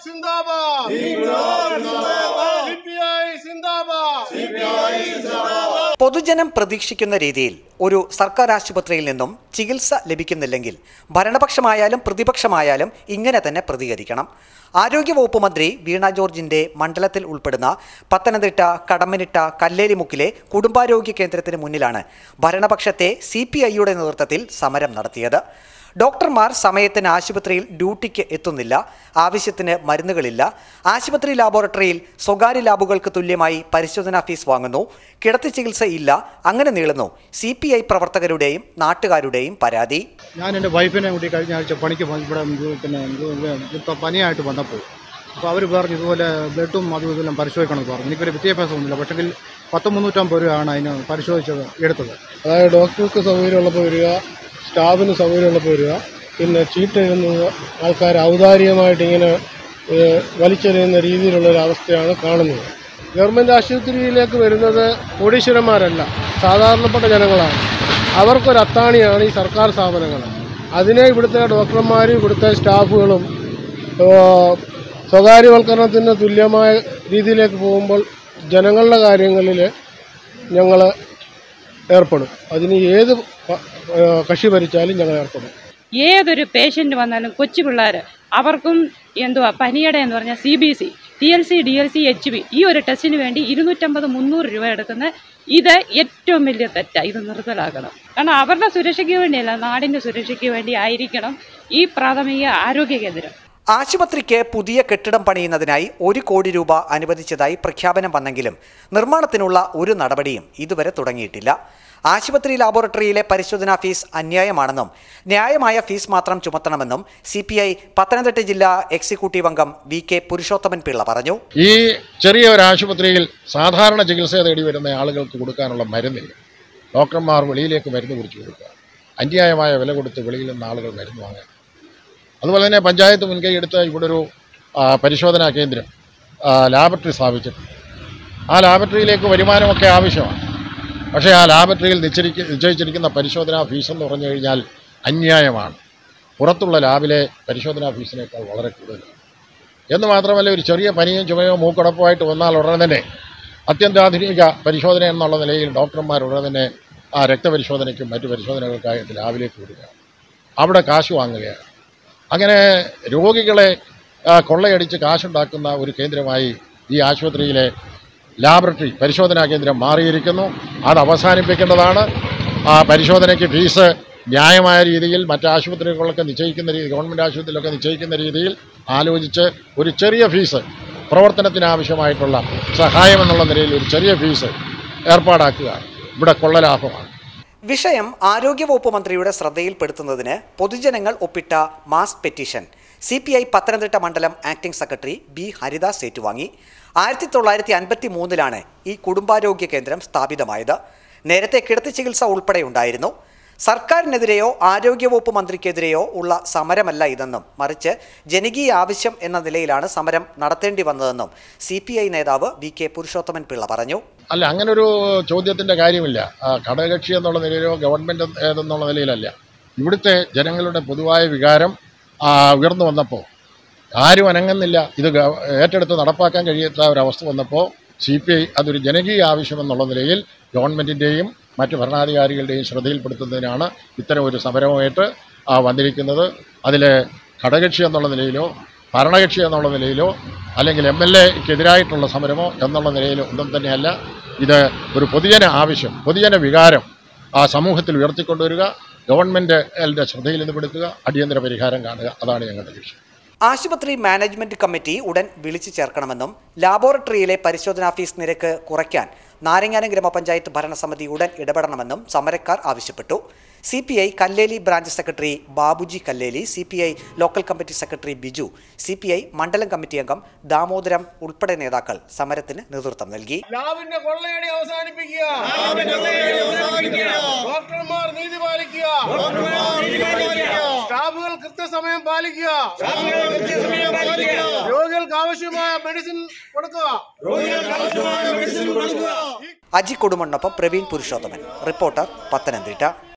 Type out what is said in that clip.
സിന്ദാബാദ് CPI സിന്ദാബാദ് പൊതുജനം പ്രതീക്ഷിക്കുന്ന രീതിയിൽ ഒരു സർക്കാർ ആശുപത്രിയിൽ നിന്നും ചികിത്സ ലഭിക്കുന്നില്ലെങ്കിൽ ഭരണപക്ഷമായാലും പ്രതിപക്ഷമായാലും ഇങ്ങനെ തന്നെ പ്രതികരിക്കണം ആരോഗ്യവകുപ്പ് മന്ത്രി വീണ ജോർജിന്റെ മണ്ഡലത്തിൽ ഉൾപ്പെടുന്ന പത്തനംതിട്ട കടമ്മനിട്ട കല്ലേരിമുക്കിലെ കുടുംബാരോഗ്യ കേന്ദ്രത്തിന് മുന്നിലാണ് ഭരണപക്ഷത്തെ സി പി ഐയുടെ നേതൃത്വത്തിൽ സമരം നടത്തിയത് ഡോക്ടർമാർ സമയത്തിന് ആശുപത്രിയിൽ ഡ്യൂട്ടിക്ക് എത്തുന്നില്ല ആവശ്യത്തിന് മരുന്നുകളില്ല ആശുപത്രി ലാബോറട്ടറിയിൽ സ്വകാര്യ ലാബുകൾക്ക് തുല്യമായി പരിശോധനാ ഫീസ് വാങ്ങുന്നു കിടത്തി ചികിത്സ ഇല്ല അങ്ങനെ നീളുന്നു സി പി ഐ പ്രവർത്തകരുടെയും നാട്ടുകാരുടെയും പരാതി ഞാൻ എൻ്റെ വൈഫിനെ കൂട്ടി കഴിഞ്ഞ ആഴ്ച പണിക്ക് വന്ന് ഇവിടെ ഇത് പിന്നെ ഇപ്പം പനിയായിട്ട് വന്നപ്പോൾ അപ്പോൾ അവർ പറഞ്ഞു ഇതുപോലെ ബ്ലഡും അതും ഇതെല്ലാം പരിശോധിക്കണമെന്ന് പറഞ്ഞു എനിക്കൊരു വിദ്യാഭ്യാസമൊന്നുമില്ല പക്ഷെങ്കിൽ പത്ത് മുന്നൂറ്റമ്പത് രൂപയാണ് അതിന് പരിശോധിച്ചത് എടുത്തത് അതായത് ഡോക്ടർക്ക് സൗകര്യമുള്ളപ്പോൾ വരിക സ്റ്റാഫിന് സൗകര്യമുള്ളപ്പോൾ വരിക പിന്നെ ചീട്ട് എഴുതുന്ന ആൾക്കാർ ഔദാര്യമായിട്ട് ഇങ്ങനെ ഏഹ്, വലിച്ചെറിയുന്ന രീതിയിലുള്ള ഒരു അവസ്ഥയാണ് കാണുന്നത് ഗവൺമെൻറ് ആശുപത്രിയിലേക്ക് വരുന്നത് കോടീശ്വരന്മാരല്ല സാധാരണപ്പെട്ട ജനങ്ങളാണ് അവർക്കൊരു അത്താണിയാണ് ഈ സർക്കാർ സ്ഥാപനങ്ങൾ അതിനെ ഇവിടുത്തെ ഡോക്ടർമാരും ഇവിടുത്തെ സ്റ്റാഫുകളും ഏഹ്, സ്വകാര്യവൽക്കരണത്തിന് തുല്യമായ രീതിയിലേക്ക് പോകുമ്പോൾ ജനങ്ങളുടെ കാര്യങ്ങളിൽ ഞങ്ങൾ ഏർപ്പെടും അതിന് ഏത് പ- ഏഹ് കക്ഷി ഭരിച്ചാലും ഞങ്ങൾ ഏർപ്പെടും ഏതൊരു പേഷ്യൻ്റ് വന്നാലും കൊച്ചു പിള്ളേർ അവർക്കും എന്തുവാ പനിയുടെ എന്ന് പറഞ്ഞാൽ C B C T L C D L C H B ഈ ഒരു ടെസ്റ്റിന് വേണ്ടി ഇരുന്നൂറ്റമ്പത് മുന്നൂറ് രൂപ എടുക്കുന്ന ഇത് ഏറ്റവും വലിയ തെറ്റാണ് ഇത് നിർത്തലാക്കണം കാരണം അവരുടെ സുരക്ഷയ്ക്ക് വേണ്ടിയല്ല നാടിൻ്റെ സുരക്ഷയ്ക്ക് വേണ്ടി ആയിരിക്കണം ഈ പ്രാഥമിക ആരോഗ്യ കേന്ദ്രം ആശുപത്രിക്ക് പുതിയ കെട്ടിടം പണിയുന്നതിനായി ഒരു കോടി രൂപ അനുവദിച്ചതായി പ്രഖ്യാപനം വന്നെങ്കിലും നിർമ്മാണത്തിനുള്ള ഒരു നടപടിയും ഇതുവരെ തുടങ്ങിയിട്ടില്ല ആശുപത്രി ലാബോറട്ടറിയിലെ പരിശോധനാ ഫീസ് അന്യായമാണെന്നും ന്യായമായ ഫീസ് മാത്രം ചുമത്തണമെന്നും സി പി ഐ പത്തനംതിട്ട ജില്ലാ എക്സിക്യൂട്ടീവ് അംഗം വി കെ പുരുഷോത്തമൻ പിള്ള പറഞ്ഞു ഈ ചെറിയ ഒരു ആശുപത്രിയിൽ സാധാരണ ചികിത്സ തേടി വരുന്ന ആളുകൾക്ക് കൊടുക്കാനുള്ള മരുന്നില്ല ഡോക്ടർമാർ വെളിയിലേക്ക് മരുന്ന് കുറിച്ച് കൊടുക്കുക അന്യായമായ വില കൊടുത്ത് വെളിയിൽ നിന്ന് ആളുകൾ മരുന്ന് വാങ്ങുക അതുപോലെ തന്നെ പഞ്ചായത്ത് മുൻകൈ എടുത്ത് ഇവിടെ ഒരു ആ, പരിശോധനാ കേന്ദ്രം ആ, ലാബറട്ടറി സ്ഥാപിച്ചിട്ടുണ്ട് ആ ലാബറട്ടറിയിലേക്ക് വരുമാനമൊക്കെ ആവശ്യമാണ് പക്ഷേ ആ ലാബറട്ടറിയിൽ നിശ്ചയിക്ക നിശ്ചയിച്ചിരിക്കുന്ന പരിശോധനാ ഫീസ് എന്ന് പറഞ്ഞു കഴിഞ്ഞാൽ അന്യായമാണ് പുറത്തുള്ള ലാബിലെ പരിശോധനാ ഫീസിനേക്കാൾ വളരെ കൂടുതലാണ് എന്ന് മാത്രമല്ല ഒരു ചെറിയ പനിയും ചുമയോ മൂക്കടപ്പമായിട്ട് വന്നാൽ ഉടനെ തന്നെ അത്യന്താധുനിക പരിശോധന എന്നുള്ള നിലയിൽ ഡോക്ടർമാർ ഉടനെ തന്നെ ആ രക്തപരിശോധനയ്ക്കും മറ്റു പരിശോധനകൾക്കായിട്ട് ലാബിലേക്ക് വിടുക അവിടെ കാശ് വാങ്ങുകയാണ് അങ്ങനെ രോഗികളെ ആ, കൊള്ളയടിച്ച് കാശുണ്ടാക്കുന്ന ഒരു കേന്ദ്രമായി ഈ ആശുപത്രിയിലെ ലാബറട്ടറി പരിശോധനാ കേന്ദ്രം മാറിയിരിക്കുന്നു അത് അവസാനിപ്പിക്കേണ്ടതാണ് ആ പരിശോധനയ്ക്ക് ഫീസ് ന്യായമായ രീതിയിൽ മറ്റ് ആശുപത്രികളിലൊക്കെ നിശ്ചയിക്കുന്ന രീതി ഗവൺമെൻറ് ആശുപത്രിയിലൊക്കെ നിശ്ചയിക്കുന്ന രീതിയിൽ ആലോചിച്ച് ഒരു ചെറിയ ഫീസ് പ്രവർത്തനത്തിനാവശ്യമായിട്ടുള്ള സഹായം എന്നുള്ള നിലയിൽ ഒരു ചെറിയ ഫീസ് ഏർപ്പാടാക്കുക ഇവിടെ കൊള്ളലാഭമാണ് വിഷയം ആരോഗ്യവകുപ്പ് മന്ത്രിയുടെ ശ്രദ്ധയിൽപ്പെടുത്തുന്നതിന് പൊതുജനങ്ങൾ ഒപ്പിട്ട mass petition C P I Pathanamthitta മണ്ഡലം ആക്ടിംഗ് സെക്രട്ടറി ബി ഹരിദാസ് ഏറ്റുവാങ്ങി ആയിരത്തി തൊള്ളായിരത്തി അൻപത്തി മൂന്നിലാണ് ഈ കുടുംബാരോഗ്യ കേന്ദ്രം സ്ഥാപിതമായത് നേരത്തെ കിടത്തി ചികിത്സ ഉൾപ്പെടെ ഉണ്ടായിരുന്നു സർക്കാരിനെതിരെയോ ആരോഗ്യവകുപ്പ് മന്ത്രിക്കെതിരെയോ ഉള്ള സമരമല്ല ഇതെന്നും മറിച്ച് ജനകീയ ആവശ്യം എന്ന നിലയിലാണ് സമരം നടത്തേണ്ടി വന്നതെന്നും സി നേതാവ് വി കെ പുരുഷോത്തമൻ പിള്ള പറഞ്ഞു അല്ല അങ്ങനെ ഒരു ചോദ്യത്തിൻ്റെ കാര്യമില്ല ആ, ഘടകകക്ഷി എന്നുള്ള നിലയിലോ ഗവൺമെൻറ് ഏതെന്നുള്ള നിലയിലല്ല ഇവിടുത്തെ ജനങ്ങളുടെ പൊതുവായ വികാരം ആ, ഉയർന്നു വന്നപ്പോൾ ആരും അനങ്ങുന്നില്ല ഇത് ഗവ- ഏറ്റെടുത്ത് നടപ്പാക്കാൻ കഴിയാത്ത ഒരവസ്ഥ വന്നപ്പോൾ സി പി ഐ അതൊരു ജനകീയ ആവശ്യമെന്നുള്ള നിലയിൽ ഗവൺമെൻറ്റിൻ്റെയും മറ്റ് ഭരണാധികാരികളുടെയും ശ്രദ്ധയിൽപ്പെടുത്തുന്നതിനാണ് ഇത്തരം ഒരു സമരവുമായിട്ട് ആ, വന്നിരിക്കുന്നത് അതിൽ ഘടകകക്ഷി എന്നുള്ള നിലയിലോ ഭരണകക്ഷി എന്നുള്ള നിലയിലോ അല്ലെങ്കിൽ എം എൽ എക്കെതിരായിട്ടുള്ള സമരമോ എന്നുള്ള നിലയിലോ ഒന്നും തന്നെയല്ല ഇത് ഒരു പൊതുജന ആവശ്യം പൊതുജന വികാരം ആ സമൂഹത്തിൽ ഉയർത്തിക്കൊണ്ടുവരിക ഗവൺമെൻറ് ശ്രദ്ധയിൽ നിന്ന് പെടുത്തുക അടിയന്തര പരിഹാരം കാണുക അതാണ് ഞങ്ങളുടെ ലക്ഷ്യം ആശുപത്രി മാനേജ്മെന്റ് കമ്മിറ്റി ഉടൻ വിളിച്ചു ചേർക്കണമെന്നും ലാബോറട്ടറിയിലെ പരിശോധനാ ഫീസ് നിരക്ക് കുറയ്ക്കാൻ നാരങ്ങാനം ഗ്രാമപഞ്ചായത്ത് ഭരണസമിതി ഉടൻ ഇടപെടണമെന്നും സമരക്കാർ ആവശ്യപ്പെട്ടു C P I Kalleli branch secretary Babuji Kalleli C P I local committee secretary Biju C P I മണ്ഡലം കമ്മിറ്റി അംഗം ദാമോദരം ഉൾപ്പെടെ നേതാക്കൾ സമരത്തിന് നേതൃത്വം നൽകി ലാബിന്റെ കൊള്ളയടി അവസാനിപ്പിക്കുക ഡോക്ടർമാർ നീതി പാലിക്കുക സ്റ്റാഫുകൾ കൃത്യസമയം പാലിക്കുക രോഗികൾക്ക് ആവശ്യമായ മെഡിസിൻ കൊടുക്കുക അജി കൊടുമണ്ണൊപ്പം പ്രവീൺ പുരുഷോത്തമൻ റിപ്പോർട്ടർ പത്തനംതിട്ട